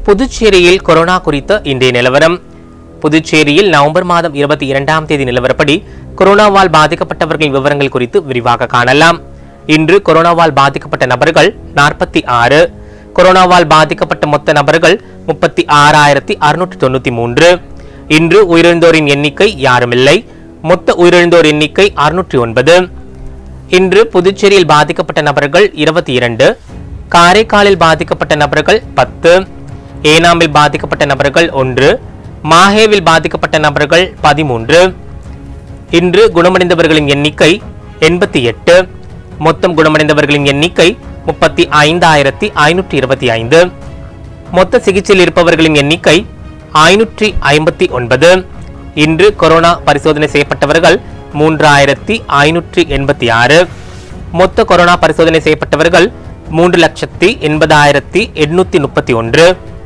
புதுச்சேரியில் கொரோனா குறித்த இன்றைய நிலவரம் புதுச்சேரியில் நவம்பர் மாதம் இருபத்தி இரண்டாம் தேதி நிலவரப்படி கொரோனாவால் பாதிக்கப்பட்டவர்களின் விவரங்கள் குறித்து விரிவாக காணலாம் இன்று கொரோனாவால் பாதிக்கப்பட்ட நபர்கள் நாற்பத்தி ஆறு கொரோனாவால் பாதிக்கப்பட்ட மொத்த நபர்கள் முப்பத்தி ஆறாயிரத்தி அறுநூற்றி தொண்ணூத்தி மூன்று இன்று உயிரிழந்தோரின் எண்ணிக்கை யாருமில்லை மொத்த உயிரிழந்தோர் எண்ணிக்கை அறுநூற்றி ஒன்பது இன்று புதுச்சேரியில் பாதிக்கப்பட்ட நபர்கள் இருபத்தி இரண்டு காரைக்காலில் பாதிக்கப்பட்ட நபர்கள் பத்து ஏனாமில் பாதிக்கப்பட்ட நபர்கள் ஒன்று மாஹேவில் பாதிக்கப்பட்ட நபர்கள் பதிமூன்று இன்று குணமடைந்தவர்களின் எண்ணிக்கை எண்பத்தி எட்டு மொத்தம் குணமடைந்தவர்களின் எண்ணிக்கை முப்பத்தி ஐந்தாயிரத்தி ஐநூற்றி இருபத்தி ஐந்து மொத்த சிகிச்சையில் இருப்பவர்களின் எண்ணிக்கை ஐநூற்றி ஐம்பத்தி ஒன்பது இன்று கொரோனா பரிசோதனை செய்யப்பட்டவர்கள் மூன்றாயிரத்தி ஐநூற்றி எண்பத்தி ஆறு மொத்த கொரோனா பரிசோதனை செய்யப்பட்டவர்கள் மூன்று லட்சத்தி எண்பதாயிரத்தி எண்ணூத்தி முப்பத்தி ஒன்று